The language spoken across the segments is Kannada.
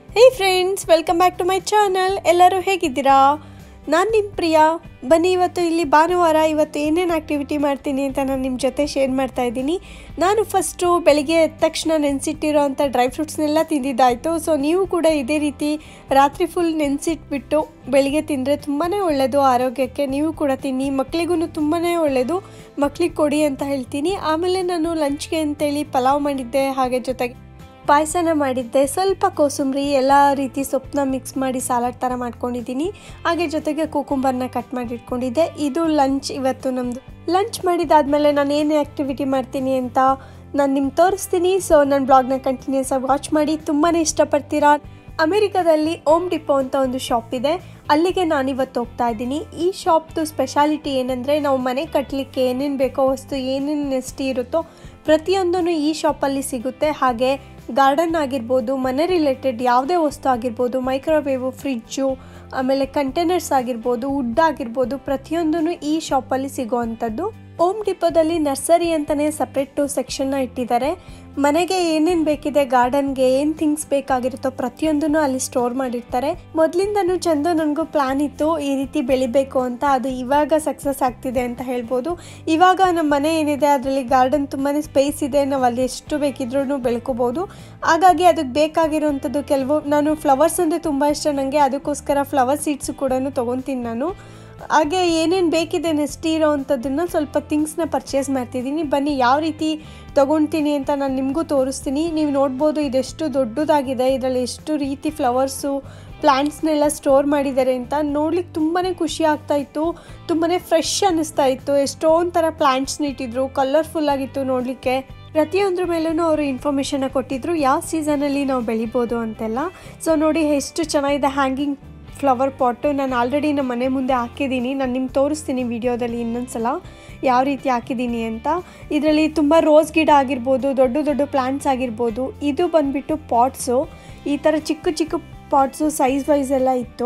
hey friends welcome back to my channel ಎಲ್ಲರೂ ಹೇಗಿದ್ದೀರಾ ನಾನು ನಿಮ್ಮ ಪ್ರಿಯಾ ಬನ್ನಿ ಇವತ್ತು ಇಲ್ಲಿ ಭಾನುವಾರ ಇವತ್ತು ಏನೇನು ಆ್ಯಕ್ಟಿವಿಟಿ ಮಾಡ್ತೀನಿ ಅಂತ ನಾನು ನಿಮ್ಮ ಜೊತೆ ಶೇರ್ ಮಾಡ್ತಾ ಇದ್ದೀನಿ ನಾನು ಫಸ್ಟು ಬೆಳಿಗ್ಗೆ ಎದ್ದ ತಕ್ಷಣ ನೆನೆಸಿಟ್ಟಿರೋ ಅಂಥ ಡ್ರೈ ಫ್ರೂಟ್ಸ್ನೆಲ್ಲ ತಿಂದಿದ್ದಾಯಿತು ಸೊ ನೀವು ಕೂಡ ಇದೇ ರೀತಿ ರಾತ್ರಿ ಫುಲ್ ನೆನೆಸಿಟ್ಬಿಟ್ಟು ಬೆಳಿಗ್ಗೆ ತಿಂದರೆ ತುಂಬಾ ಒಳ್ಳೆಯದು ಆರೋಗ್ಯಕ್ಕೆ ನೀವು ಕೂಡ ತಿನ್ನಿ ಮಕ್ಕಳಿಗೂ ತುಂಬಾ ಒಳ್ಳೆಯದು ಮಕ್ಳಿಗೆ ಕೊಡಿ ಅಂತ ಹೇಳ್ತೀನಿ ಆಮೇಲೆ ನಾನು ಲಂಚ್ಗೆ ಅಂತೇಳಿ ಪಲಾವ್ ಮಾಡಿದ್ದೆ ಹಾಗೆ ಜೊತೆಗೆ ಪಾಯಸನ ಮಾಡಿದ್ದೆ ಸ್ವಲ್ಪ ಕೋಸಂಬರಿ ಎಲ್ಲ ರೀತಿ ಸೊಪ್ಪನ್ನ ಮಿಕ್ಸ್ ಮಾಡಿ ಸಲಾಡ್ ಥರ ಮಾಡ್ಕೊಂಡಿದ್ದೀನಿ ಹಾಗೆ ಜೊತೆಗೆ ಕುಕುಂಬರ್ನ ಕಟ್ ಮಾಡಿ ಇಟ್ಕೊಂಡಿದ್ದೆ ಇದು ಲಂಚ್ ಇವತ್ತು ನಮ್ಮದು ಲಂಚ್ ಮಾಡಿದಾದ್ಮೇಲೆ ನಾನು ಏನು ಆ್ಯಕ್ಟಿವಿಟಿ ಮಾಡ್ತೀನಿ ಅಂತ ನಾನು ನಿಮ್ಗೆ ತೋರಿಸ್ತೀನಿ ಸೊ ನನ್ನ ಬ್ಲಾಗ್ನ ಕಂಟಿನ್ಯೂಸ್ ಆಗಿ ವಾಚ್ ಮಾಡಿ ತುಂಬಾ ಇಷ್ಟಪಡ್ತೀರಾ ಅಮೆರಿಕದಲ್ಲಿ ಓಮ್ ಡಿಪೋ ಅಂತ ಒಂದು ಶಾಪ್ ಇದೆ ಅಲ್ಲಿಗೆ ನಾನಿವತ್ತು ಹೋಗ್ತಾ ಇದ್ದೀನಿ ಈ ಶಾಪ್ದು ಸ್ಪೆಷಾಲಿಟಿ ಏನಂದರೆ ನಾವು ಮನೆ ಕಟ್ಟಲಿಕ್ಕೆ ಏನೇನು ಬೇಕೋ ವಸ್ತು ಏನೇನು ನೆಸ್ಟಿ ಇರುತ್ತೋ ಪ್ರತಿಯೊಂದೂ ಈ ಶಾಪಲ್ಲಿ ಸಿಗುತ್ತೆ ಹಾಗೆ ಗಾರ್ಡನ್ ಆಗಿರ್ಬೋದು ಮನೆ ರಿಲೇಟೆಡ್ ಯಾವುದೇ ವಸ್ತು ಆಗಿರ್ಬೋದು ಮೈಕ್ರೋವೇವು ಫ್ರಿಜ್ಜು ಆಮೇಲೆ ಕಂಟೈನರ್ಸ್ ಆಗಿರ್ಬೋದು ವುಡ್ ಆಗಿರ್ಬೋದು ಪ್ರತಿಯೊಂದೂ ಈ ಶಾಪಲ್ಲಿ ಸಿಗೋವಂಥದ್ದು ಓಮ್ ಡಿಪೋದಲ್ಲಿ ನರ್ಸರಿ ಅಂತಲೇ ಸಪ್ರೇಟು ಸೆಕ್ಷನ್ನ ಇಟ್ಟಿದ್ದಾರೆ ಮನೆಗೆ ಏನೇನು ಬೇಕಿದೆ ಗಾರ್ಡನ್ಗೆ ಏನು ಥಿಂಗ್ಸ್ ಬೇಕಾಗಿರುತ್ತೋ ಪ್ರತಿಯೊಂದನ್ನು ಅಲ್ಲಿ ಸ್ಟೋರ್ ಮಾಡಿರ್ತಾರೆ ಮೊದಲಿಂದನೂ ಚಂದ ನನಗೂ ಪ್ಲ್ಯಾನ್ ಇತ್ತು ಈ ರೀತಿ ಬೆಳಿಬೇಕು ಅಂತ ಅದು ಇವಾಗ ಸಕ್ಸಸ್ ಆಗ್ತಿದೆ ಅಂತ ಹೇಳ್ಬೋದು ಇವಾಗ ನಮ್ಮ ಮನೆ ಏನಿದೆ ಅದರಲ್ಲಿ ಗಾರ್ಡನ್ ತುಂಬಾ ಸ್ಪೇಸ್ ಇದೆ ನಾವು ಅಲ್ಲಿ ಎಷ್ಟು ಬೇಕಿದ್ರೂ ಬೆಳ್ಕೋಬೋದು ಹಾಗಾಗಿ ಅದಕ್ಕೆ ಬೇಕಾಗಿರೋವಂಥದ್ದು ಕೆಲವು ನಾನು ಫ್ಲವರ್ಸ್ ಅಂದರೆ ತುಂಬ ಇಷ್ಟ ನನಗೆ ಅದಕ್ಕೋಸ್ಕರ ಫ್ಲವರ್ ಸೀಡ್ಸು ಕೂಡ ತೊಗೊತೀನಿ ನಾನು ಹಾಗೆ ಏನೇನು ಬೇಕಿದೆ ನೆಸ್ಟಿ ಇರೋ ಅಂಥದ್ದನ್ನು ಸ್ವಲ್ಪ ಥಿಂಗ್ಸ್ನ ಪರ್ಚೇಸ್ ಮಾಡ್ತಿದ್ದೀನಿ ಬನ್ನಿ ಯಾವ ರೀತಿ ತೊಗೊಳ್ತೀನಿ ಅಂತ ನಾನು ನಿಮಗೂ ತೋರಿಸ್ತೀನಿ ನೀವು ನೋಡ್ಬೋದು ಇದೆಷ್ಟು ದೊಡ್ಡದಾಗಿದೆ ಇದರಲ್ಲಿ ಎಷ್ಟು ರೀತಿ ಫ್ಲವರ್ಸು ಪ್ಲ್ಯಾಂಟ್ಸ್ನೆಲ್ಲ ಸ್ಟೋರ್ ಮಾಡಿದ್ದಾರೆ ಅಂತ ನೋಡ್ಲಿಕ್ಕೆ ತುಂಬಾ ಖುಷಿ ಆಗ್ತಾ ಇತ್ತು ತುಂಬಾ ಫ್ರೆಶ್ ಅನ್ನಿಸ್ತಾ ಇತ್ತು ಎಷ್ಟೊಂದು ಥರ ಪ್ಲ್ಯಾಂಟ್ಸ್ನ ಇಟ್ಟಿದ್ರು ಕಲರ್ಫುಲ್ ಆಗಿತ್ತು ನೋಡಲಿಕ್ಕೆ ಪ್ರತಿಯೊಂದ್ರ ಮೇಲೂ ಅವರು ಇನ್ಫಾರ್ಮೇಷನ್ನ ಕೊಟ್ಟಿದ್ರು ಯಾವ ಸೀಸನಲ್ಲಿ ನಾವು ಬೆಳಿಬೋದು ಅಂತೆಲ್ಲ ಸೊ ನೋಡಿ ಎಷ್ಟು ಚೆನ್ನಾಗಿದೆ ಹ್ಯಾಂಗಿಂಗ್ ಫ್ಲವರ್ ಪಾಟು ನಾನು ಆಲ್ರೆಡಿ ನಮ್ಮ ಮನೆ ಮುಂದೆ ಹಾಕಿದ್ದೀನಿ ನಾನು ನಿಮ್ಗೆ ತೋರಿಸ್ತೀನಿ ವಿಡಿಯೋದಲ್ಲಿ ಇನ್ನೊಂದು ಸಲ ಯಾವ ರೀತಿ ಹಾಕಿದ್ದೀನಿ ಅಂತ ಇದರಲ್ಲಿ ತುಂಬ ರೋಸ್ ಗಿಡ ಆಗಿರ್ಬೋದು ದೊಡ್ಡ ದೊಡ್ಡ ಪ್ಲ್ಯಾಂಟ್ಸ್ ಆಗಿರ್ಬೋದು ಇದು ಬಂದುಬಿಟ್ಟು ಪಾಟ್ಸು ಈ ಥರ ಚಿಕ್ಕ ಚಿಕ್ಕ ಪಾಟ್ಸು ಸೈಜ್ ವೈಸ್ ಎಲ್ಲ ಇತ್ತು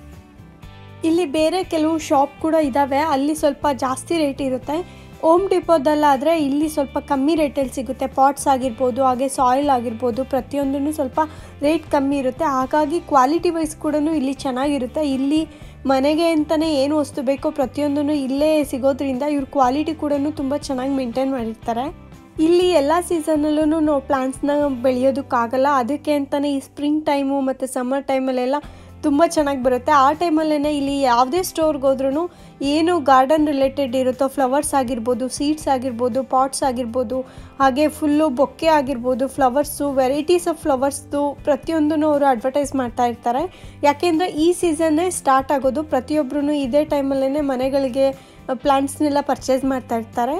ಇಲ್ಲಿ ಬೇರೆ ಕೆಲವು ಶಾಪ್ ಕೂಡ ಇದ್ದಾವೆ ಅಲ್ಲಿ ಸ್ವಲ್ಪ ಜಾಸ್ತಿ ರೇಟ್ ಇರುತ್ತೆ ಓಮ್ ಡಿಪೋದಲ್ಲಾದರೆ ಇಲ್ಲಿ ಸ್ವಲ್ಪ ಕಮ್ಮಿ ರೇಟಲ್ಲಿ ಸಿಗುತ್ತೆ ಪಾಟ್ಸ್ ಆಗಿರ್ಬೋದು ಹಾಗೆ ಸಾಯಿಲ್ ಆಗಿರ್ಬೋದು ಪ್ರತಿಯೊಂದೂ ಸ್ವಲ್ಪ ರೇಟ್ ಕಮ್ಮಿ ಇರುತ್ತೆ ಹಾಗಾಗಿ ಕ್ವಾಲಿಟಿ ವೈಸ್ ಕೂಡ ಇಲ್ಲಿ ಚೆನ್ನಾಗಿರುತ್ತೆ ಇಲ್ಲಿ ಮನೆಗೆ ಅಂತಲೇ ಏನು ವಸ್ತು ಬೇಕೋ ಪ್ರತಿಯೊಂದೂ ಇಲ್ಲೇ ಸಿಗೋದ್ರಿಂದ ಇವ್ರ ಕ್ವಾಲಿಟಿ ಕೂಡ ತುಂಬ ಚೆನ್ನಾಗಿ ಮೇಂಟೈನ್ ಮಾಡಿರ್ತಾರೆ ಇಲ್ಲಿ ಎಲ್ಲ ಸೀಸನಲ್ಲೂ ನಾವು ಪ್ಲಾಂಟ್ಸ್ನ ಬೆಳೆಯೋದಕ್ಕಾಗಲ್ಲ ಅದಕ್ಕೆ ಅಂತಲೇ ಈ ಸ್ಪ್ರಿಂಗ್ ಟೈಮು ಮತ್ತು ಸಮ್ಮರ್ ಟೈಮಲ್ಲೆಲ್ಲ ತುಂಬ ಚೆನ್ನಾಗಿ ಬರುತ್ತೆ ಆ ಟೈಮಲ್ಲೇ ಇಲ್ಲಿ ಯಾವುದೇ ಸ್ಟೋರ್ಗೆ ಹೋದ್ರೂ ಏನು ಗಾರ್ಡನ್ ರಿಲೇಟೆಡ್ ಇರುತ್ತೋ ಫ್ಲವರ್ಸ್ ಆಗಿರ್ಬೋದು ಸೀಡ್ಸ್ ಆಗಿರ್ಬೋದು ಪಾಟ್ಸ್ ಆಗಿರ್ಬೋದು ಹಾಗೆ ಫುಲ್ಲು ಬೊಕ್ಕೆ ಆಗಿರ್ಬೋದು ಫ್ಲವರ್ಸು ವೆರೈಟೀಸ್ ಆಫ್ ಫ್ಲವರ್ಸ್ದು ಪ್ರತಿಯೊಂದೂ ಅವರು ಅಡ್ವರ್ಟೈಸ್ ಮಾಡ್ತಾ ಇರ್ತಾರೆ ಯಾಕೆಂದರೆ ಈ ಸೀಸನ್ನೇ ಸ್ಟಾರ್ಟ್ ಆಗೋದು ಪ್ರತಿಯೊಬ್ಬರೂ ಇದೇ ಟೈಮಲ್ಲೇ ಮನೆಗಳಿಗೆ ಪ್ಲ್ಯಾಂಟ್ಸ್ನೆಲ್ಲ ಪರ್ಚೇಸ್ ಮಾಡ್ತಾ ಇರ್ತಾರೆ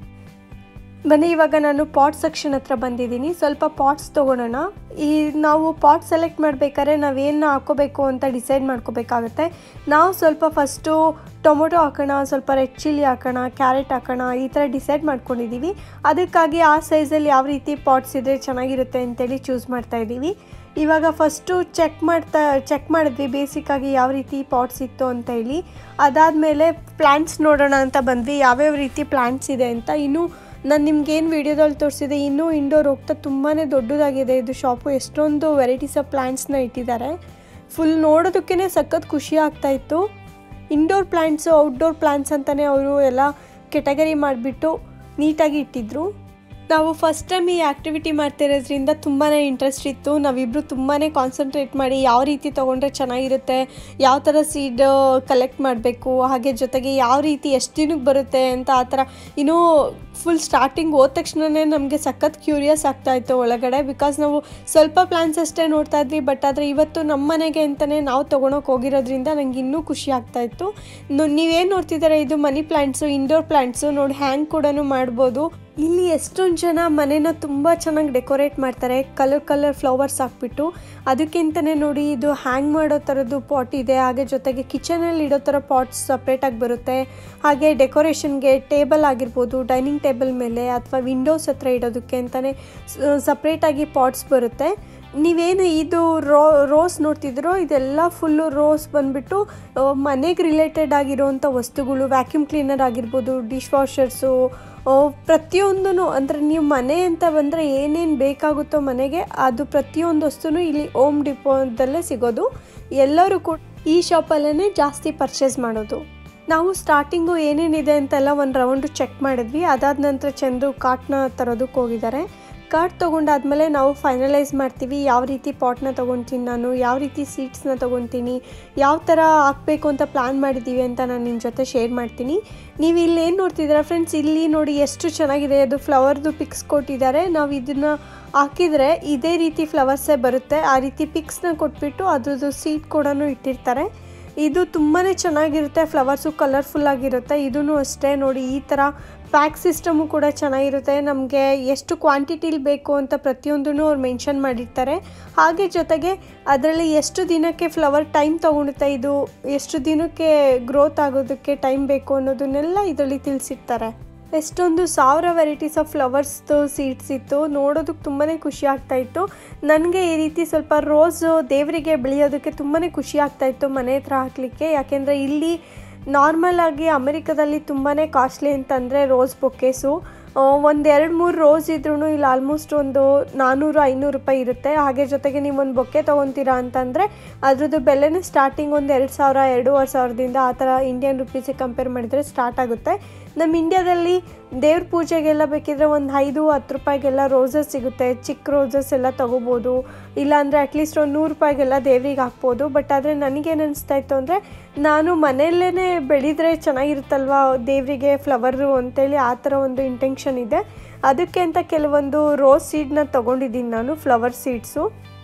ಬನ್ನಿ ಇವಾಗ ನಾನು ಪಾಟ್ ಸೆಕ್ಷನ್ ಹತ್ರ ಬಂದಿದ್ದೀನಿ ಸ್ವಲ್ಪ ಪಾಟ್ಸ್ ತೊಗೊಳೋಣ ಈ ನಾವು ಪಾಟ್ ಸೆಲೆಕ್ಟ್ ಮಾಡಬೇಕಾದ್ರೆ ನಾವೇನು ಹಾಕೋಬೇಕು ಅಂತ ಡಿಸೈಡ್ ಮಾಡ್ಕೋಬೇಕಾಗತ್ತೆ ನಾವು ಸ್ವಲ್ಪ ಫಸ್ಟು ಟೊಮೊಟೊ ಹಾಕೋಣ ಸ್ವಲ್ಪ ರೆಡ್ ಚಿಲ್ಲಿ ಹಾಕೋಣ ಕ್ಯಾರೆಟ್ ಹಾಕೋಣ ಈ ಥರ ಡಿಸೈಡ್ ಮಾಡ್ಕೊಂಡಿದ್ದೀವಿ ಅದಕ್ಕಾಗಿ ಆ ಸೈಜಲ್ಲಿ ಯಾವ ರೀತಿ ಪಾಟ್ಸ್ ಇದ್ದರೆ ಚೆನ್ನಾಗಿರುತ್ತೆ ಅಂತೇಳಿ ಚೂಸ್ ಮಾಡ್ತಾ ಇದ್ದೀವಿ ಇವಾಗ ಫಸ್ಟು ಚೆಕ್ ಮಾಡ್ತಾ ಚೆಕ್ ಮಾಡಿದ್ವಿ ಬೇಸಿಕ್ಕಾಗಿ ಯಾವ ರೀತಿ ಪಾಟ್ಸ್ ಇತ್ತು ಅಂತ ಹೇಳಿ ಅದಾದಮೇಲೆ ಪ್ಲ್ಯಾಂಟ್ಸ್ ನೋಡೋಣ ಅಂತ ಬಂದ್ವಿ ಯಾವ್ಯಾವ ರೀತಿ ಪ್ಲ್ಯಾಂಟ್ಸ್ ಇದೆ ಅಂತ ಇನ್ನೂ ನಾನು ನಿಮ್ಗೆ ಏನು ವೀಡಿಯೋದಲ್ಲಿ ತೋರಿಸಿದೆ ಇನ್ನೂ ಇಂಡೋರ್ ಹೋಗ್ತಾ ತುಂಬಾ ದೊಡ್ಡದಾಗಿದೆ ಇದು ಶಾಪು ಎಷ್ಟೊಂದು ವೆರೈಟೀಸ್ ಆಫ್ ಪ್ಲ್ಯಾಂಟ್ಸ್ನ ಇಟ್ಟಿದ್ದಾರೆ ಫುಲ್ ನೋಡೋದಕ್ಕೇ ಸಖತ್ ಖುಷಿ ಆಗ್ತಾ ಇತ್ತು ಇಂಡೋರ್ ಪ್ಲ್ಯಾಂಟ್ಸು ಔಟ್ಡೋರ್ ಪ್ಲ್ಯಾಂಟ್ಸ್ ಅಂತಲೇ ಅವರು ಎಲ್ಲ ಕೆಟಗರಿ ಮಾಡಿಬಿಟ್ಟು ನೀಟಾಗಿ ಇಟ್ಟಿದ್ರು ನಾವು ಫಸ್ಟ್ ಟೈಮ್ ಈ ಆ್ಯಕ್ಟಿವಿಟಿ ಮಾಡ್ತಿರೋದ್ರಿಂದ ತುಂಬಾ ಇಂಟ್ರೆಸ್ಟ್ ಇತ್ತು ನಾವಿಬ್ಬರು ತುಂಬಾ ಕಾನ್ಸಂಟ್ರೇಟ್ ಮಾಡಿ ಯಾವ ರೀತಿ ತೊಗೊಂಡ್ರೆ ಚೆನ್ನಾಗಿರುತ್ತೆ ಯಾವ ಥರ ಸೀಡ್ ಕಲೆಕ್ಟ್ ಮಾಡಬೇಕು ಹಾಗೆ ಜೊತೆಗೆ ಯಾವ ರೀತಿ ಎಷ್ಟು ದಿನಕ್ಕೆ ಬರುತ್ತೆ ಅಂತ ಆ ಥರ ಇನ್ನೂ ಫುಲ್ ಸ್ಟಾರ್ಟಿಂಗ್ ಹೋದ ತಕ್ಷಣವೇ ನಮಗೆ ಸಖತ್ ಕ್ಯೂರಿಯಸ್ ಆಗ್ತಾಯಿತ್ತು ಒಳಗಡೆ ಬಿಕಾಸ್ ನಾವು ಸ್ವಲ್ಪ ಪ್ಲ್ಯಾನ್ಸ್ ಅಷ್ಟೇ ನೋಡ್ತಾ ಇದ್ವಿ ಬಟ್ ಆದರೆ ಇವತ್ತು ನಮ್ಮ ಮನೆಗೆ ಅಂತಲೇ ನಾವು ತೊಗೊಳಕ್ಕೆ ಹೋಗಿರೋದ್ರಿಂದ ನಂಗೆ ಇನ್ನೂ ಖುಷಿ ಆಗ್ತಾಯಿತ್ತು ನೀವೇನು ನೋಡ್ತಿದ್ದಾರೆ ಇದು ಮನಿ ಪ್ಲ್ಯಾಂಟ್ಸು ಇಂಡೋರ್ ಪ್ಲ್ಯಾಂಟ್ಸು ನೋಡಿ ಹ್ಯಾಂಗ್ ಕೂಡ ಮಾಡ್ಬೋದು ಇಲ್ಲಿ ಎಷ್ಟೊಂದು ಜನ ಮನೇನ ತುಂಬ ಚೆನ್ನಾಗಿ ಡೆಕೋರೇಟ್ ಮಾಡ್ತಾರೆ ಕಲರ್ ಕಲರ್ ಫ್ಲವರ್ಸ್ ಹಾಕ್ಬಿಟ್ಟು ಅದಕ್ಕಿಂತಲೇ ನೋಡಿ ಇದು ಹ್ಯಾಂಗ್ ಮಾಡೋ ಥರದ್ದು ಪಾಟ್ ಇದೆ ಹಾಗೆ ಜೊತೆಗೆ ಕಿಚನಲ್ಲಿ ಇಡೋ ಥರ ಪಾಟ್ಸ್ ಸಪ್ರೇಟಾಗಿ ಬರುತ್ತೆ ಹಾಗೆ ಡೆಕೋರೇಷನ್ಗೆ ಟೇಬಲ್ ಆಗಿರ್ಬೋದು ಡೈನಿಂಗ್ ಟೇಬಲ್ ಮೇಲೆ ಅಥವಾ ವಿಂಡೋಸ್ ಹತ್ರ ಇಡೋದಕ್ಕೆ ಅಂತಲೇ ಸಪ್ರೇಟಾಗಿ ಪಾಟ್ಸ್ ಬರುತ್ತೆ ನೀವೇನು ಇದು ರೋ ರೋಸ್ ನೋಡ್ತಿದ್ರೋ ಇದೆಲ್ಲ ಫುಲ್ಲು ರೋಸ್ ಬಂದುಬಿಟ್ಟು ಮನೆಗೆ ರಿಲೇಟೆಡ್ ಆಗಿರೋವಂಥ ವಸ್ತುಗಳು ವ್ಯಾಕ್ಯೂಮ್ ಕ್ಲೀನರ್ ಆಗಿರ್ಬೋದು ಡಿಶ್ ವಾಷರ್ಸು ಪ್ರತಿಯೊಂದೂ ಅಂದರೆ ನೀವು ಮನೆ ಅಂತ ಬಂದರೆ ಏನೇನು ಬೇಕಾಗುತ್ತೋ ಮನೆಗೆ ಅದು ಪ್ರತಿಯೊಂದು ವಸ್ತುನೂ ಇಲ್ಲಿ ಓಮ್ ಡಿಪೋದಲ್ಲೇ ಸಿಗೋದು ಎಲ್ಲರೂ ಕೂಡ ಈ ಶಾಪಲ್ಲೇ ಜಾಸ್ತಿ ಪರ್ಚೇಸ್ ಮಾಡೋದು ನಾವು ಸ್ಟಾರ್ಟಿಂಗು ಏನೇನಿದೆ ಅಂತೆಲ್ಲ ಒಂದು ರೌಂಡು ಚೆಕ್ ಮಾಡಿದ್ವಿ ಅದಾದ ನಂತರ ಚಂದ್ರು ಕಾಟ್ನ ತರೋದಕ್ಕೆ ಹೋಗಿದ್ದಾರೆ ಕಾರ್ಡ್ ತೊಗೊಂಡಾದ್ಮೇಲೆ ನಾವು ಫೈನಲೈಸ್ ಮಾಡ್ತೀವಿ ಯಾವ ರೀತಿ ಪಾಟ್ನ ತೊಗೊತೀನಿ ನಾನು ಯಾವ ರೀತಿ ಸೀಟ್ಸ್ನ ತೊಗೊತೀನಿ ಯಾವ ಥರ ಹಾಕಬೇಕು ಅಂತ ಪ್ಲ್ಯಾನ್ ಮಾಡಿದ್ದೀವಿ ಅಂತ ನಾನು ನಿಮ್ಮ ಜೊತೆ ಶೇರ್ ಮಾಡ್ತೀನಿ ನೀವು ಇಲ್ಲಿ ಏನು ನೋಡ್ತಿದ್ದೀರಾ ಫ್ರೆಂಡ್ಸ್ ಇಲ್ಲಿ ನೋಡಿ ಎಷ್ಟು ಚೆನ್ನಾಗಿದೆ ಅದು ಫ್ಲವರ್ದು ಪಿಕ್ಸ್ ಕೊಟ್ಟಿದ್ದಾರೆ ನಾವು ಇದನ್ನು ಹಾಕಿದರೆ ಇದೇ ರೀತಿ ಫ್ಲವರ್ಸೇ ಬರುತ್ತೆ ಆ ರೀತಿ ಪಿಕ್ಸ್ನ ಕೊಟ್ಬಿಟ್ಟು ಅದ್ರದ್ದು ಸೀಟ್ ಕೂಡ ಇಟ್ಟಿರ್ತಾರೆ ಇದು ತುಂಬಾ ಚೆನ್ನಾಗಿರುತ್ತೆ ಫ್ಲವರ್ಸು ಕಲರ್ಫುಲ್ ಆಗಿರುತ್ತೆ ಇದೂ ಅಷ್ಟೇ ನೋಡಿ ಈ ಥರ ಪ್ಯಾಕ್ ಸಿಸ್ಟಮು ಕೂಡ ಚೆನ್ನಾಗಿರುತ್ತೆ ನಮಗೆ ಎಷ್ಟು ಕ್ವಾಂಟಿಟಿಲಿ ಬೇಕು ಅಂತ ಪ್ರತಿಯೊಂದೂ ಅವ್ರು ಮೆನ್ಷನ್ ಮಾಡಿರ್ತಾರೆ ಹಾಗೆ ಜೊತೆಗೆ ಅದರಲ್ಲಿ ಎಷ್ಟು ದಿನಕ್ಕೆ ಫ್ಲವರ್ ಟೈಮ್ ತೊಗೊಳುತ್ತೆ ಇದು ಎಷ್ಟು ದಿನಕ್ಕೆ ಗ್ರೋತ್ ಆಗೋದಕ್ಕೆ ಟೈಮ್ ಬೇಕು ಅನ್ನೋದನ್ನೆಲ್ಲ ಇದರಲ್ಲಿ ತಿಳಿಸಿರ್ತಾರೆ ಎಷ್ಟೊಂದು ಸಾವಿರ ವೆರೈಟೀಸ್ ಆಫ್ ಫ್ಲವರ್ಸ್ದು ಸೀಡ್ಸ್ ಇತ್ತು ನೋಡೋದಕ್ಕೆ ತುಂಬಾ ಖುಷಿ ಆಗ್ತಾಯಿತ್ತು ನನಗೆ ಈ ರೀತಿ ಸ್ವಲ್ಪ ರೋಸು ದೇವರಿಗೆ ಬೆಳೆಯೋದಕ್ಕೆ ತುಂಬಾ ಖುಷಿ ಆಗ್ತಾಯಿತ್ತು ಮನೆ ಹತ್ರ ಹಾಕಲಿಕ್ಕೆ ಯಾಕೆಂದರೆ ಇಲ್ಲಿ ನಾರ್ಮಲ್ ಆಗಿ ಅಮೆರಿಕದಲ್ಲಿ ತುಂಬಾ ಕಾಸ್ಟ್ಲಿ ಅಂತಂದರೆ ರೋಸ್ ಬೊಕ್ಕೇಸು ಒಂದು ಎರಡು ಮೂರು ರೋಸ್ ಇದ್ರೂ ಇಲ್ಲಿ ಆಲ್ಮೋಸ್ಟ್ ಒಂದು ನಾನ್ನೂರು ಐನೂರು ರೂಪಾಯಿ ಇರುತ್ತೆ ಹಾಗೆ ಜೊತೆಗೆ ನೀವು ಒಂದು ಬೊಕ್ಕೆ ತೊಗೊತೀರಾ ಅಂತಂದರೆ ಅದ್ರದ್ದು ಬೆಲೆನೇ ಸ್ಟಾರ್ಟಿಂಗ್ ಒಂದು ಎರಡು ಸಾವಿರ ಎರಡೂವರೆ ಸಾವಿರದಿಂದ ಆ ಥರ ಇಂಡಿಯನ್ ರುಪೀಸಿಗೆ ಕಂಪೇರ್ ಮಾಡಿದರೆ ಸ್ಟಾರ್ಟ್ ಆಗುತ್ತೆ ನಮ್ಮ ಇಂಡ್ಯಾದಲ್ಲಿ ದೇವ್ರ ಪೂಜೆಗೆಲ್ಲ ಬೇಕಿದ್ರೆ ಒಂದು ಐದು ಹತ್ತು ರೂಪಾಯಿಗೆಲ್ಲ ರೋಸಸ್ ಸಿಗುತ್ತೆ ಚಿಕ್ಕ ರೋಸಸ್ ಎಲ್ಲ ತೊಗೋಬೋದು ಇಲ್ಲಾಂದರೆ ಅಟ್ಲೀಸ್ಟ್ ಒಂದು ನೂರು ರೂಪಾಯಿಗೆಲ್ಲ ದೇವ್ರಿಗೆ ಹಾಕ್ಬೋದು ಬಟ್ ಆದರೆ ನನಗೇನು ಅನಿಸ್ತಾ ಇತ್ತು ಅಂದರೆ ನಾನು ಮನೆಯಲ್ಲೇ ಬೆಳೆದ್ರೆ ಚೆನ್ನಾಗಿರುತ್ತಲ್ವ ದೇವರಿಗೆ ಫ್ಲವರು ಅಂತೇಳಿ ಆ ಥರ ಒಂದು ಇಂಟೆನ್ಷನ್ ಇದೆ ಅದಕ್ಕೆ ಅಂತ ಕೆಲವೊಂದು ರೋಸ್ ಸೀಡ್ನ ತೊಗೊಂಡಿದ್ದೀನಿ ನಾನು ಫ್ಲವರ್ ಸೀಡ್ಸು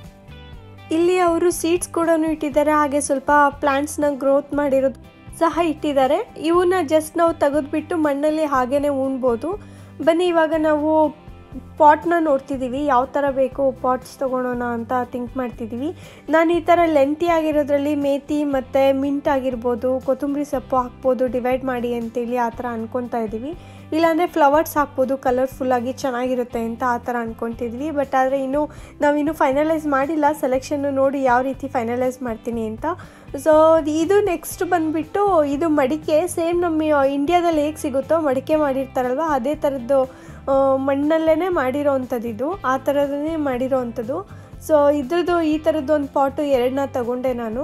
ಇಲ್ಲಿ ಅವರು ಸೀಡ್ಸ್ ಕೂಡ ಇಟ್ಟಿದ್ದಾರೆ ಹಾಗೆ ಸ್ವಲ್ಪ ಪ್ಲಾಂಟ್ಸ್ನ ಗ್ರೋತ್ ಮಾಡಿರೋದು ಸಹ ಇಟ್ಟಿದ್ದಾರೆ ಇವನ್ನ ಜಸ್ಟ್ ನಾವು ತೆಗೆದ್ಬಿಟ್ಟು ಮಣ್ಣಲ್ಲಿ ಹಾಗೇ ಉಣ್ಬೋದು ಬನ್ನಿ ಇವಾಗ ನಾವು ಪಾಟ್ನ ನೋಡ್ತಿದ್ದೀವಿ ಯಾವ ಥರ ಬೇಕು ಪಾಟ್ಸ್ ತೊಗೊಳೋಣ ಅಂತ ಥಿಂಕ್ ಮಾಡ್ತಿದ್ದೀವಿ ನಾನು ಈ ಥರ ಲೆಂತಿ ಆಗಿರೋದ್ರಲ್ಲಿ ಮೇಥಿ ಮತ್ತು ಮಿಂಟ್ ಆಗಿರ್ಬೋದು ಕೊತ್ತಂಬರಿ ಸೊಪ್ಪು ಹಾಕ್ಬೋದು ಡಿವೈಡ್ ಮಾಡಿ ಅಂತೇಳಿ ಆ ಥರ ಅನ್ಕೊತಾ ಇದ್ದೀವಿ ಇಲ್ಲಾಂದರೆ ಫ್ಲವರ್ಸ್ ಹಾಕ್ಬೋದು ಕಲರ್ಫುಲ್ಲಾಗಿ ಚೆನ್ನಾಗಿರುತ್ತೆ ಅಂತ ಆ ಥರ ಅಂದ್ಕೊತಿದ್ವಿ ಬಟ್ ಆದರೆ ಇನ್ನೂ ನಾವಿನ್ನೂ ಫೈನಲೈಸ್ ಮಾಡಿಲ್ಲ ಸೆಲೆಕ್ಷನ್ನು ನೋಡಿ ಯಾವ ರೀತಿ ಫೈನಲೈಸ್ ಮಾಡ್ತೀನಿ ಅಂತ ಸೊ ಇದು ನೆಕ್ಸ್ಟ್ ಬಂದುಬಿಟ್ಟು ಇದು ಮಡಿಕೆ ಸೇಮ್ ನಮ್ಮ ಇಂಡ್ಯಾದಲ್ಲಿ ಹೇಗೆ ಸಿಗುತ್ತೋ ಮಡಿಕೆ ಮಾಡಿರ್ತಾರಲ್ವ ಅದೇ ಥರದ್ದು ಮಣ್ಣಲ್ಲೇ ಮಾಡಿರೋ ಅಂಥದ್ದು ಇದು ಆ ಥರದನ್ನೇ ಮಾಡಿರೋ ಅಂಥದ್ದು ಸೊ ಇದ್ರದ್ದು ಈ ಥರದ್ದು ಒಂದು ಪಾಟು ಎರಡನ್ನ ತಗೊಂಡೆ ನಾನು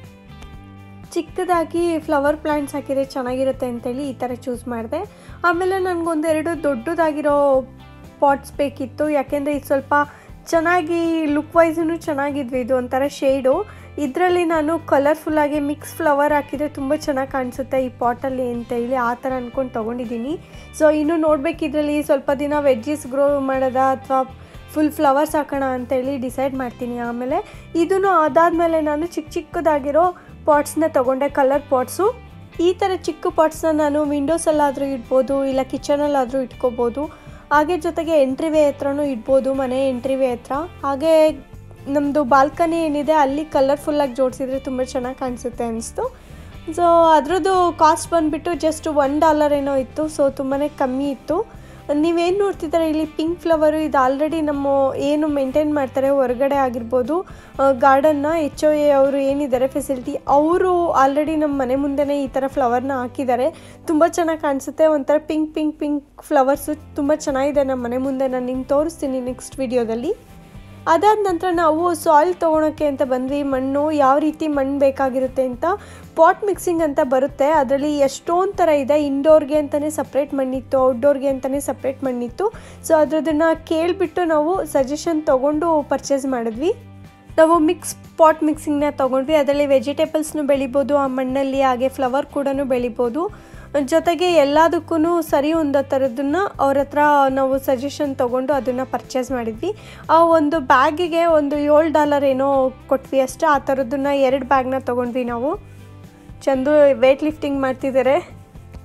ಚಿಕ್ಕದಾಗಿ ಫ್ಲವರ್ ಪ್ಲ್ಯಾಂಟ್ಸ್ ಹಾಕಿದರೆ ಚೆನ್ನಾಗಿರುತ್ತೆ ಅಂತೇಳಿ ಈ ಥರ ಚೂಸ್ ಮಾಡಿದೆ ಆಮೇಲೆ ನನಗೊಂದೆರಡು ದೊಡ್ಡದಾಗಿರೋ ಪಾಟ್ಸ್ ಬೇಕಿತ್ತು ಯಾಕೆಂದರೆ ಇದು ಸ್ವಲ್ಪ ಚೆನ್ನಾಗಿ ಲುಕ್ ವೈಸೂ ಚೆನ್ನಾಗಿದ್ವಿ ಇದು ಒಂಥರ ಶೇಡು ಇದರಲ್ಲಿ ನಾನು ಕಲರ್ಫುಲ್ಲಾಗಿ ಮಿಕ್ಸ್ ಫ್ಲವರ್ ಹಾಕಿದರೆ ತುಂಬ ಚೆನ್ನಾಗಿ ಕಾಣಿಸುತ್ತೆ ಈ ಪಾಟಲ್ಲಿ ಅಂತ ಹೇಳಿ ಆ ಥರ ಅಂದ್ಕೊಂಡು ತೊಗೊಂಡಿದ್ದೀನಿ ಸೊ ಇನ್ನು ನೋಡ್ಬೇಕು ಇದರಲ್ಲಿ ಸ್ವಲ್ಪ ದಿನ ವೆಜ್ಜಸ್ ಗ್ರೋ ಮಾಡೋದ ಅಥವಾ ಫುಲ್ ಫ್ಲವರ್ಸ್ ಹಾಕೋಣ ಅಂತೇಳಿ ಡಿಸೈಡ್ ಮಾಡ್ತೀನಿ ಆಮೇಲೆ ಇದನ್ನು ಅದಾದಮೇಲೆ ನಾನು ಚಿಕ್ಕ ಚಿಕ್ಕದಾಗಿರೋ ಪಾಟ್ಸ್ನ ತೊಗೊಂಡೆ ಕಲರ್ ಪಾಟ್ಸು ಈ ಥರ ಚಿಕ್ಕ ಪಾಟ್ಸ್ನ ನಾನು ವಿಂಡೋಸಲ್ಲಾದರೂ ಇಡ್ಬೋದು ಇಲ್ಲ ಕಿಚನಲ್ಲಾದರೂ ಇಟ್ಕೋಬೋದು ಹಾಗೆ ಜೊತೆಗೆ ಎಂಟ್ರಿ ವೇ ಹತ್ರನೂ ಇಡ್ಬೋದು ಮನೆ ಎಂಟ್ರಿ ವೇ ಹತ್ರ ಹಾಗೆ ನಮ್ಮದು ಬಾಲ್ಕನಿ ಏನಿದೆ ಅಲ್ಲಿ ಕಲರ್ಫುಲ್ಲಾಗಿ ಜೋಡಿಸಿದ್ರೆ ತುಂಬ ಚೆನ್ನಾಗಿ ಕಾಣಿಸುತ್ತೆ ಅನಿಸ್ತು ಸೊ ಅದರದ್ದು ಕಾಸ್ಟ್ ಬಂದುಬಿಟ್ಟು ಜಸ್ಟ್ ಒನ್ ಡಾಲರ್ ಏನೋ ಇತ್ತು ಸೊ ತುಂಬಾ ಕಮ್ಮಿ ಇತ್ತು ನೀವೇನು ನೋಡ್ತಿದ್ದಾರೆ ಇಲ್ಲಿ ಪಿಂಕ್ ಫ್ಲವರು ಇದು ಆಲ್ರೆಡಿ ನಮ್ಮ ಏನು ಮೇಂಟೈನ್ ಮಾಡ್ತಾರೆ ಹೊರಗಡೆ ಆಗಿರ್ಬೋದು ಗಾರ್ಡನ್ನ ಎಚ್ ಒ ಎ ಅವರು ಏನಿದ್ದಾರೆ ಫೆಸಿಲಿಟಿ ಅವರು ಆಲ್ರೆಡಿ ನಮ್ಮ ಮನೆ ಮುಂದೆನೇ ಈ ಥರ ಫ್ಲವರ್ನ ಹಾಕಿದ್ದಾರೆ ತುಂಬ ಚೆನ್ನಾಗಿ ಕಾಣಿಸುತ್ತೆ ಒಂಥರ ಪಿಂಕ್ ಪಿಂಕ್ ಪಿಂಕ್ ಫ್ಲವರ್ಸು ತುಂಬ ಚೆನ್ನಾಗಿದೆ ನಮ್ಮ ಮನೆ ಮುಂದೆ ನಾನು ನಿಮ್ಗೆ ತೋರಿಸ್ತೀನಿ ನೆಕ್ಸ್ಟ್ ವಿಡಿಯೋದಲ್ಲಿ ಅದಾದ ನಂತರ ನಾವು ಸಾಯಿಲ್ ತೊಗೊಳಕ್ಕೆ ಅಂತ ಬಂದ್ವಿ ಮಣ್ಣು ಯಾವ ರೀತಿ ಮಣ್ಣು ಬೇಕಾಗಿರುತ್ತೆ ಅಂತ ಪಾಟ್ ಮಿಕ್ಸಿಂಗ್ ಅಂತ ಬರುತ್ತೆ ಅದರಲ್ಲಿ ಎಷ್ಟೊಂದು ಥರ ಇದೆ ಇಂಡೋರ್ಗೆ ಅಂತಲೇ ಸಪ್ರೇಟ್ ಮಣ್ಣಿತ್ತು ಔಟ್ಡೋರ್ಗೆ ಅಂತಲೇ ಸಪ್ರೇಟ್ ಮಣ್ಣಿತ್ತು ಸೊ ಅದ್ರದನ್ನು ಕೇಳಿಬಿಟ್ಟು ನಾವು ಸಜೆಷನ್ ತೊಗೊಂಡು ಪರ್ಚೇಸ್ ಮಾಡಿದ್ವಿ ನಾವು ಮಿಕ್ಸ್ ಪಾಟ್ ಮಿಕ್ಸಿಂಗ್ನ ತೊಗೊಂಡ್ವಿ ಅದರಲ್ಲಿ ವೆಜಿಟೇಬಲ್ಸ್ನು ಬೆಳಿಬೋದು ಆ ಮಣ್ಣಲ್ಲಿ ಹಾಗೆ ಫ್ಲವರ್ ಕೂಡ ಬೆಳಿಬೋದು ಜೊತೆಗೆ ಎಲ್ಲದಕ್ಕೂ ಸರಿ ಒಂದು ಥರದನ್ನು ಅವ್ರ ಹತ್ರ ನಾವು ಸಜೆಷನ್ ತೊಗೊಂಡು ಅದನ್ನು ಪರ್ಚೇಸ್ ಮಾಡಿದ್ವಿ ಆ ಒಂದು ಬ್ಯಾಗಿಗೆ ಒಂದು ಏಳು ಡಾಲರ್ ಏನೋ ಕೊಟ್ವಿ ಅಷ್ಟೇ ಆ ಥರದನ್ನು ಎರಡು ಬ್ಯಾಗ್ನ ತೊಗೊಂಡ್ವಿ ನಾವು ಚಂದು ವೇಟ್ ಲಿಫ್ಟಿಂಗ್ ಮಾಡ್ತಿದ್ದಾರೆ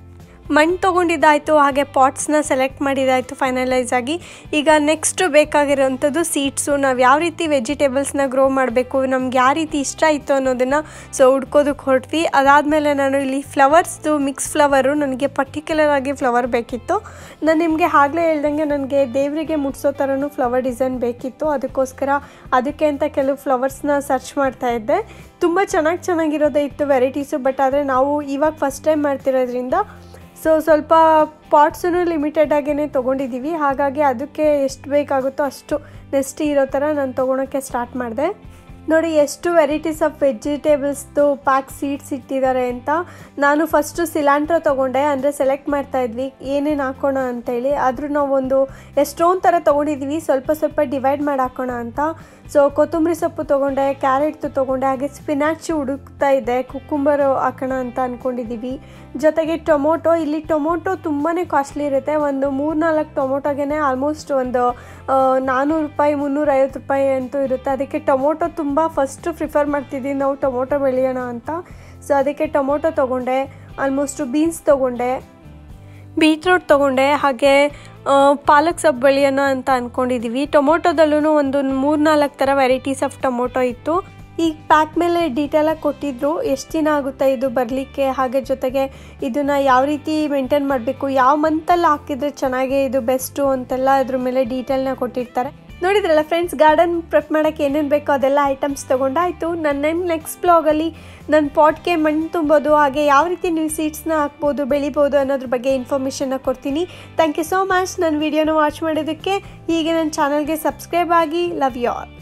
ಮಣ್ಣು ತೊಗೊಂಡಿದ್ದಾಯಿತು ಹಾಗೆ ಪಾಟ್ಸ್ನ ಸೆಲೆಕ್ಟ್ ಮಾಡಿದ್ದಾಯಿತು ಫೈನಲೈಸ್ ಆಗಿ ಈಗ ನೆಕ್ಸ್ಟು ಬೇಕಾಗಿರೋವಂಥದ್ದು ಸೀಡ್ಸು ನಾವು ಯಾವ ರೀತಿ ವೆಜಿಟೇಬಲ್ಸ್ನ ಗ್ರೋ ಮಾಡಬೇಕು ನಮ್ಗೆ ಯಾವ ರೀತಿ ಇಷ್ಟ ಇತ್ತು ಅನ್ನೋದನ್ನು ಸೊ ಹುಡ್ಕೋದಕ್ಕೆ ಹೊರಟ್ವಿ ಅದಾದಮೇಲೆ ನಾನು ಇಲ್ಲಿ ಫ್ಲವರ್ಸ್ದು ಮಿಕ್ಸ್ ಫ್ಲವರು ನನಗೆ ಪರ್ಟಿಕ್ಯುಲರ್ ಆಗಿ ಫ್ಲವರ್ ಬೇಕಿತ್ತು ನಾನು ನಿಮಗೆ ಆಗಲೇ ಹೇಳ್ದಂಗೆ ನನಗೆ ದೇವರಿಗೆ ಮುಟ್ಸೋ ಥರನೂ ಫ್ಲವರ್ ಡಿಸೈನ್ ಬೇಕಿತ್ತು ಅದಕ್ಕೋಸ್ಕರ ಅದಕ್ಕೆ ಅಂತ ಕೆಲವು ಫ್ಲವರ್ಸ್ನ ಸರ್ಚ್ ಮಾಡ್ತಾ ಇದ್ದೆ ತುಂಬ ಚೆನ್ನಾಗಿ ಚೆನ್ನಾಗಿರೋದೇ ಇತ್ತು ವೆರೈಟೀಸು ಬಟ್ ಆದರೆ ನಾವು ಇವಾಗ ಫಸ್ಟ್ ಟೈಮ್ ಮಾಡ್ತಿರೋದ್ರಿಂದ ಸೊ ಸ್ವಲ್ಪ ಪಾಟ್ಸೂ ಲಿಮಿಟೆಡ್ ಆಗೇ ತೊಗೊಂಡಿದ್ದೀವಿ ಹಾಗಾಗಿ ಅದಕ್ಕೆ ಎಷ್ಟು ಬೇಕಾಗುತ್ತೋ ಅಷ್ಟು ನೆಸ್ಟ್ ಇರೋ ಥರ ನಾನು ತೊಗೊಳಕ್ಕೆ ಸ್ಟಾರ್ಟ್ ಮಾಡಿದೆ ನೋಡಿ ಎಷ್ಟು ವೆರೈಟೀಸ್ ಆಫ್ ವೆಜಿಟೇಬಲ್ಸ್ದು ಪ್ಯಾಕ್ ಸೀಡ್ಸ್ ಇಟ್ಟಿದ್ದಾರೆ ಅಂತ ನಾನು ಫಸ್ಟು ಸಿಲಾಂಟ್ರೋ ತೊಗೊಂಡೆ ಅಂದರೆ ಸೆಲೆಕ್ಟ್ ಮಾಡ್ತಾ ಇದ್ವಿ ಏನೇನು ಹಾಕೋಣ ಅಂತೇಳಿ ಆದರೂ ನಾವು ಒಂದು ಎಷ್ಟೊಂದು ಥರ ತೊಗೊಂಡಿದ್ದೀವಿ ಸ್ವಲ್ಪ ಸ್ವಲ್ಪ ಡಿವೈಡ್ ಮಾಡಿ ಹಾಕೋಣ ಅಂತ ಸೊ ಕೊತ್ತಂಬರಿ ಸೊಪ್ಪು ತೊಗೊಂಡೆ ಕ್ಯಾರೆಟ್ದು ತೊಗೊಂಡೆ ಹಾಗೆ ಸ್ಪಿನಾಚ್ ಹುಡುಕ್ತಾ ಇದೆ ಕುಕ್ಕುಂಬರು ಹಾಕೋಣ ಅಂತ ಅಂದ್ಕೊಂಡಿದ್ದೀವಿ ಜೊತೆಗೆ ಟೊಮೊಟೊ ಇಲ್ಲಿ ಟೊಮೊಟೊ ತುಂಬಾ ಕಾಸ್ಟ್ಲಿ ಇರುತ್ತೆ ಒಂದು ಮೂರು ನಾಲ್ಕು ಟೊಮೊಟೊಗೆ ಆಲ್ಮೋಸ್ಟ್ ಒಂದು ನಾನ್ನೂರು ರೂಪಾಯಿ ಮುನ್ನೂರೈವತ್ತು ರೂಪಾಯಿ ಅಂತೂ ಇರುತ್ತೆ ಅದಕ್ಕೆ ಟೊಮೊಟೊ ತುಂಬ ಫಸ್ಟು ಪ್ರಿಫರ್ ಮಾಡ್ತಿದ್ದೀವಿ ನಾವು ಟೊಮೊಟೊ ಬೆಳೆಯೋಣ ಅಂತ ಸೊ ಅದಕ್ಕೆ ಟೊಮೊಟೊ ತೊಗೊಂಡೆ ಆಲ್ಮೋಸ್ಟು ಬೀನ್ಸ್ ತೊಗೊಂಡೆ ಬೀಟ್ರೂಟ್ ತೊಗೊಂಡೆ ಹಾಗೆ ಪಾಲಕ್ ಸೊಪ್ಪು ಬೆಳೆಯೋಣ ಅಂತ ಅಂದ್ಕೊಂಡಿದ್ದೀವಿ ಟೊಮೊಟೊದಲ್ಲೂ ಒಂದು ಮೂರು ನಾಲ್ಕು ಥರ ವೆರೈಟೀಸ್ ಆಫ್ ಟೊಮೊಟೊ ಇತ್ತು ಈಗ ಪ್ಯಾಕ್ ಮೇಲೆ ಡೀಟೇಲಾಗಿ ಕೊಟ್ಟಿದ್ರು ಎಷ್ಟು ದಿನ ಆಗುತ್ತೆ ಇದು ಬರಲಿಕ್ಕೆ ಹಾಗೆ ಜೊತೆಗೆ ಇದನ್ನು ಯಾವ ರೀತಿ ಮೇಂಟೈನ್ ಮಾಡಬೇಕು ಯಾವ ಮಂತಲ್ಲಿ ಹಾಕಿದರೆ ಚೆನ್ನಾಗಿ ಇದು ಬೆಸ್ಟು ಅಂತೆಲ್ಲ ಅದ್ರ ಮೇಲೆ ಡೀಟೇಲ್ನ ಕೊಟ್ಟಿರ್ತಾರೆ ನೋಡಿದ್ರಲ್ಲ ಫ್ರೆಂಡ್ಸ್ ಗಾರ್ಡನ್ ಪ್ರೆಪ್ ಮಾಡೋಕ್ಕೆ ಏನೇನು ಬೇಕೋ ಅದೆಲ್ಲ ಐಟಮ್ಸ್ ತೊಗೊಂಡಾಯಿತು ನನ್ನ ನೆಕ್ಸ್ಟ್ ಬ್ಲಾಗಲ್ಲಿ ನನ್ನ ಪಾಟ್ಗೆ ಮಣ್ಣು ತುಂಬೋದು ಹಾಗೆ ಯಾವ ರೀತಿ ನೀವು ಸೀಡ್ಸ್ನ ಹಾಕ್ಬೋದು ಬೆಳಿಬೋದು ಅನ್ನೋದ್ರ ಬಗ್ಗೆ ಇನ್ಫಾರ್ಮೇಷನ್ನ ಕೊಡ್ತೀನಿ ಥ್ಯಾಂಕ್ ಯು ಸೋ ಮಚ್ ನನ್ನ ವೀಡಿಯೋನ ವಾಚ್ ಮಾಡೋದಕ್ಕೆ ಹೀಗೆ ನನ್ನ ಚಾನಲ್ಗೆ ಸಬ್ಸ್ಕ್ರೈಬ್ ಆಗಿ ಲವ್ ಯು ಆಲ್